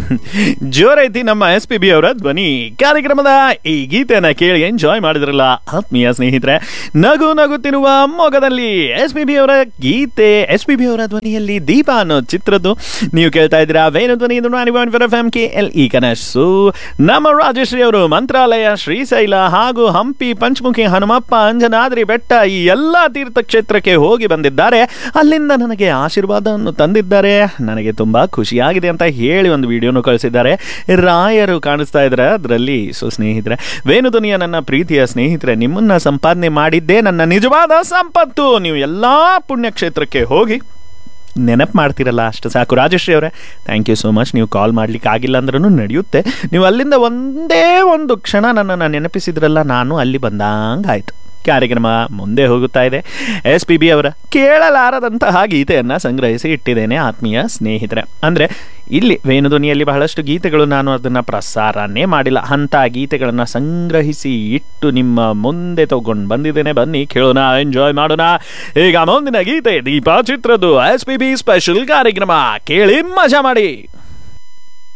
ಜೋರೈತಿ ನಮ್ಮ S P B ಅವರ ಧ್ವನಿ ಕಾರ್ಯಕ್ರಮದ ಈ ಗೀತೆಯನ್ನ ಕೇಳಿ ಎಂಜಾಯ್ ಮಾಡಿದ್ರಲ್ಲ ಆತ್ಮೀಯ ಸ್ನೇಹಿತರೆ ನಗು ನಗುತ್ತಿರುವ ಮೊಗದಲ್ಲಿ ಎಸ್ ಪಿ ಬಿ ಅವರ ಗೀತೆ ಎಸ್ ಪಿ ಬಿ ಅವರ ಧ್ವನಿಯಲ್ಲಿ ದೀಪ ಅನ್ನೋ ಚಿತ್ರದ್ದು ನೀವು ಕೇಳ್ತಾ ಇದ್ದೀರಾ ವೇಣು ಧ್ವನಿ ಎಫ್ ಎಂ ಕೆ ಎಲ್ ಈ ಕನಸು ನಮ್ಮ ರಾಜಶ್ರೀ ಅವರು ಮಂತ್ರಾಲಯ ಶ್ರೀಶೈಲ ಹಾಗೂ ಹಂಪಿ ಪಂಚಮುಖಿ ಹನುಮಪ್ಪ ಅಂಜನಾದ್ರಿ ಬೆಟ್ಟ ಈ ಎಲ್ಲ ತೀರ್ಥಕ್ಷೇತ್ರಕ್ಕೆ ಹೋಗಿ ಬಂದಿದ್ದಾರೆ ಅಲ್ಲಿಂದ ನನಗೆ ಆಶೀರ್ವಾದವನ್ನು ತಂದಿದ್ದಾರೆ ನನಗೆ ತುಂಬಾ ಖುಷಿಯಾಗಿದೆ ಅಂತ ಹೇಳಿ ಒಂದು ವಿಡಿಯೋನು ಕಳಿಸಿದ್ದಾರೆ ರಾಯರು ಕಾಣಿಸ್ತಾ ಇದ್ದಾರೆ ಅದರಲ್ಲಿ ಸೊ ಸ್ನೇಹಿತರೆ ವೇಣುಧ್ವನಿಯ ನನ್ನ ಪ್ರೀತಿಯ ಸ್ನೇಹಿತರೆ ನಿಮ್ಮನ್ನ ಸಂಪಾದನೆ ಮಾಡಿದ್ದೇ ನನ್ನ ನಿಜವಾದ ಸಂಪತ್ತು ನೀವು ಎಲ್ಲಾ ಪುಣ್ಯಕ್ಷೇತ್ರಕ್ಕೆ ಹೋಗಿ ನೆನಪು ಮಾಡ್ತಿರಲ್ಲ ಅಷ್ಟು ಸಾಕು ರಾಜಶ್ರೀ ಅವರೇ ಥ್ಯಾಂಕ್ ಯು ಸೋ ಮಚ್ ನೀವು ಕಾಲ್ ಮಾಡ್ಲಿಕ್ಕೆ ಆಗಿಲ್ಲ ಅಂದ್ರೂ ನಡೆಯುತ್ತೆ ನೀವು ಅಲ್ಲಿಂದ ಒಂದೇ ಒಂದು ಕ್ಷಣ ನನ್ನನ್ನು ನೆನಪಿಸಿದ್ರಲ್ಲ ನಾನು ಅಲ್ಲಿ ಬಂದಂಗಾಯ್ತು ಕಾರ್ಯಕ್ರಮ ಮುಂದೆ ಹೋಗುತ್ತಾ ಇದೆ ಎಸ್ ಪಿ ಬಿ ಅವರ ಕೇಳಲಾರದಂತಹ ಗೀತೆಯನ್ನು ಸಂಗ್ರಹಿಸಿ ಇಟ್ಟಿದ್ದೇನೆ ಆತ್ಮೀಯ ಸ್ನೇಹಿತರೆ ಅಂದರೆ ಇಲ್ಲಿ ವೇಣುಧ್ವನಿಯಲ್ಲಿ ಬಹಳಷ್ಟು ಗೀತೆಗಳು ನಾನು ಅದನ್ನು ಪ್ರಸಾರನೇ ಮಾಡಿಲ್ಲ ಅಂಥ ಗೀತೆಗಳನ್ನು ಸಂಗ್ರಹಿಸಿ ಇಟ್ಟು ನಿಮ್ಮ ಮುಂದೆ ತಗೊಂಡು ಬಂದಿದ್ದೇನೆ ಬನ್ನಿ ಕೇಳೋಣ ಎಂಜಾಯ್ ಮಾಡೋಣ ಈಗ ಮುಂದಿನ ಗೀತೆ ದೀಪಾ ಚಿತ್ರದ್ದು ಎಸ್ ಪಿ ಬಿ ಸ್ಪೆಷಲ್ ಕಾರ್ಯಕ್ರಮ ಕೇಳಿ ಮಜಾ ಮಾಡಿ